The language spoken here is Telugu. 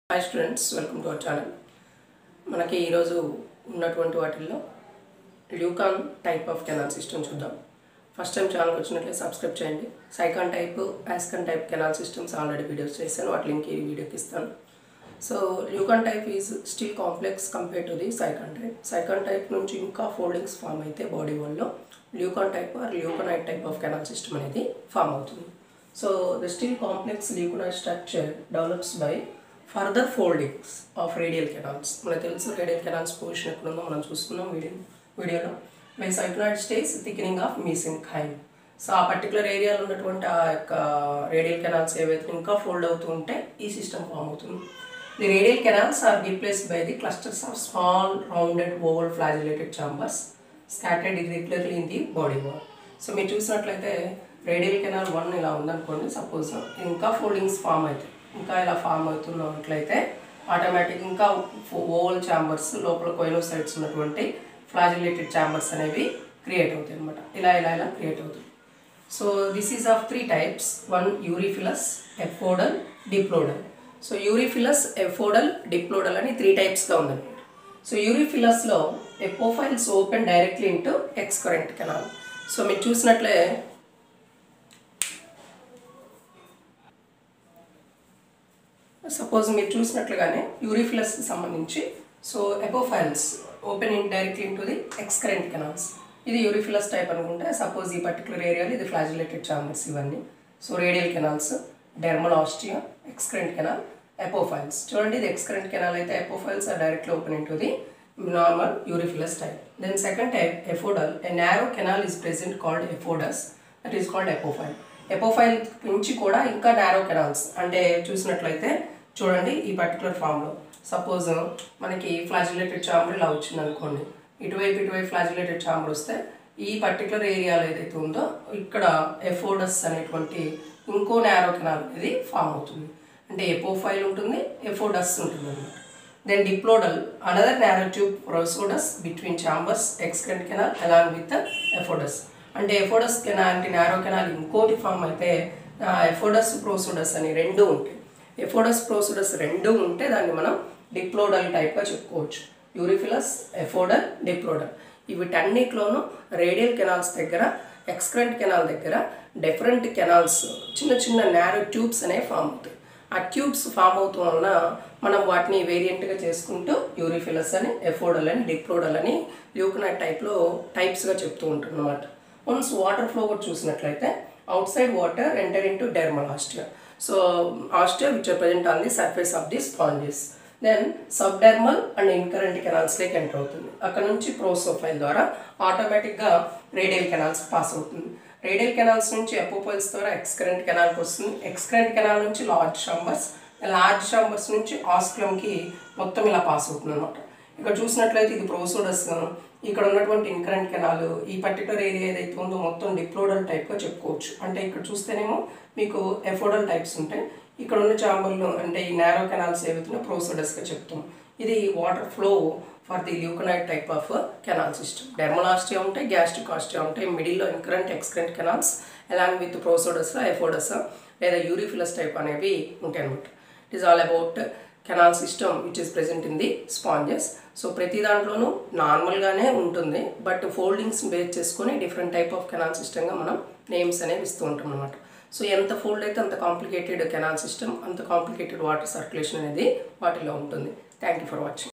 hi students welcome to our channel మనకి ఈరోజు ఉన్నటువంటి వాటిల్లో leucon type of canal system చూద్దాం ఫస్ట్ టైం ఛానల్కి వచ్చినట్లయితే సబ్స్క్రైబ్ చేయండి sycon type ascon type canal systems already videos చేశాను వాటి లింక్ ఈ వీడియోకి ఇస్తాను so leucon type is still complex compare to the sycon type sycon type నుంచి ఇంకా ఫోల్డింగ్స్ ఫామ్ అయితే బాడీ వల్ల leucon type or leuconoid type of canal system అనేది ఫామ్ అవుతుంది so the still complex leuconoid structure develops by further foldings of radial canals మనకు తెలుసు రేడియల్ కెనాల్స్ పొజిషన్ ఎక్కడ ఉందో మనం చూసుకున్నాం వీడియో వీడియోలో by syconoid stage thickening of mesenchyme so ఆ పర్టికులర్ ఏరియాలో ఉన్నటువంటి ఆ యొక్క రేడియల్ కెనాల్స్ ఏవైతే ఇంకా ఫోల్డ్ అవుతూ ఉంటే ఈ సిస్టమ్ ఫామ్ అవుతుంది the radial canals are replaced by the clusters of small rounded oval flagellated chambers scattered irregularly in the body wall so మీరు చూసినట్లయితే రేడియల్ కెనాల్ వన్ ఇలా ఉందనుకోండి సపోజ్ ఇంకా ఫోల్డింగ్స్ ఫామ్ అవుతాయి ఇంకా ఇలా ఫామ్ అవుతున్నట్లయితే ఆటోమేటిక్ ఇంకా ఓవల్ ఛాంబర్స్ లోపల కోయినోసైడ్స్ ఉన్నటువంటి ఫ్లాజిలేటెడ్ ఛాంబర్స్ అనేవి క్రియేట్ అవుతాయి అనమాట ఇలా ఇలా ఇలా క్రియేట్ అవుతుంది so this is of three types one eurypylous aphodal diplodal so eurypylous aphodal diplodal అని త్రీ టైప్స్గా ఉందన్నమాట సో యూరిఫిలస్లో apopyles open directly into excurrent canal so మీరు చూసినట్లే సపోజ్ మీరు చూసినట్లుగానే యూరిఫిలస్కి సంబంధించి so apopyles open in directly into the excurrent canals ఇది యూరిఫిలస్ టైప్ అనుకుంటే సపోజ్ ఈ పర్టికులర్ ఏరియాలో ఇది ఫ్లాజిలేటెడ్ చాంబర్స్ ఇవన్నీ so radial canals dermal ostia excurrent canal apopyles చూడండి ఇది ఎక్స్కరెంట్ కెనాల్ అయితే apopyles are directly open into the normal eurypylous type then second type aphodal a narrow canal is present called aphodus that is called apopyle apopyle నుంచి కూడా ఇంకా నారో కెనాల్స్ అంటే చూసినట్లయితే చూడండి ఈ పర్టికులర్ ఫామ్లో సపోజ్ మనకి ఫ్లాజిలేటెడ్ చాంబర్ ఇలా వచ్చింది అనుకోండి ఇటువైపు ఇటువైపు ఫ్లాజిలేటెడ్ చాంబర్ వస్తే ఈ పర్టికులర్ ఏరియాలో ఏదైతే ఉందో ఇక్కడ ఎఫోడస్ అనేటువంటి ఇంకో నారో కెనాల్ అనేది ఫామ్ అవుతుంది అంటే ఎపోఫైల్ ఉంటుంది ఎఫోడస్ ఉంటుంది అనమాట then diplodal another narrow tube prosodus between chambers excurrent canal along with aphodus అంటే ఎఫోడస్ కెనాల్ అంటే నారో కెనాల్ ఇంకోటి ఫామ్ అయితే ఎఫోడస్ ప్రోసోడస్ అని రెండు ఉంటాయి ఎఫోడస్ ప్రోసోడస్ రెండు ఉంటే దాన్ని మనం డిప్లోడల్ టైప్గా చెప్పుకోవచ్చు యూరిఫిలస్ ఎఫోడల్ డిప్లోడల్ వీటన్నిటిలోనూ రేడియల్ కెనాల్స్ దగ్గర ఎక్స్క్రెంట్ కెనాల్ దగ్గర డిఫరెంట్ కెనాల్స్ చిన్న చిన్న నారో ట్యూబ్స్ అనేవి ఫామ్ అవుతాయి ఆ ట్యూబ్స్ ఫామ్ అవుతాం వలన మనం వాటిని వేరియంట్గా చేసుకుంటూ యూరిఫిలస్ అని ఎఫోడల్ అని డిప్లోడల్ అని ల్యూకనైట్ టైప్లో టైప్స్గా చెప్తూ ఉంటాం అనమాట వన్స్ వాటర్ ఫ్లో కూడా చూసినట్లయితే outside water enter into dermal ostia so ostia which are present on the surface of the sponges then subdermal and incurrent కెనాల్స్లోకి ఎంటర్ అవుతుంది అక్కడ నుంచి ప్రోసోఫైల్ ద్వారా ఆటోమేటిక్గా రేడియల్ కెనాల్స్ పాస్ అవుతుంది రేడియల్ కెనాల్స్ నుంచి ఎపోపల్స్ ద్వారా ఎక్స్కరెంట్ కెనాల్కి వస్తుంది ఎక్స్కరెంట్ కెనాల్ నుంచి లార్జ్ షంబర్స్ లార్జ్ షంబర్స్ నుంచి ఆస్క్లమ్కి మొత్తం ఇలా పాస్ అవుతుంది అనమాట ఇక్కడ చూసినట్లయితే ఇది ప్రోసోడస్ ఇక్కడ ఉన్నటువంటి ఇన్కరెంట్ కెనాల్ ఈ పర్టికులర్ ఏరియా ఏదైతే ఉందో మొత్తం డిప్లోడల్ టైప్గా చెప్పుకోవచ్చు అంటే ఇక్కడ చూస్తేనేమో మీకు ఎఫోడల్ టైప్స్ ఉంటాయి ఇక్కడ ఉన్న చాంబర్లు అంటే ఈ నారో కెనాల్స్ ఏవైతే ప్రోసోడస్గా చెప్తాం ఇది water flow for the leuconoid type of canal system dermal ostia ఉంటాయి గ్యాస్ట్రిక్ ఆస్టియా ఉంటాయి మిడిల్లో incurrent excurrent canals along with prosodus aphodus లేదా యూరిఫిలస్ టైప్ అనేవి ఉంటాయి అనమాట it is all about canal system which is present in the sponges so ప్రతి దాంట్లోనూ నార్మల్గానే ఉంటుంది బట్ ఫోల్డింగ్స్ బేస్ చేసుకొని డిఫరెంట్ టైప్ ఆఫ్ కెనాల్ సిస్టమ్గా మనం నేమ్స్ అనేవి ఇస్తూ ఉంటాం అనమాట సో ఎంత ఫోల్డ్ అయితే అంత కాంప్లికేటెడ్ కెనాల్ సిస్టమ్ అంత కాంప్లికేటెడ్ వాటర్ సర్క్యులేషన్ అనేది వాటిలో ఉంటుంది థ్యాంక్ యూ ఫర్ వాచింగ్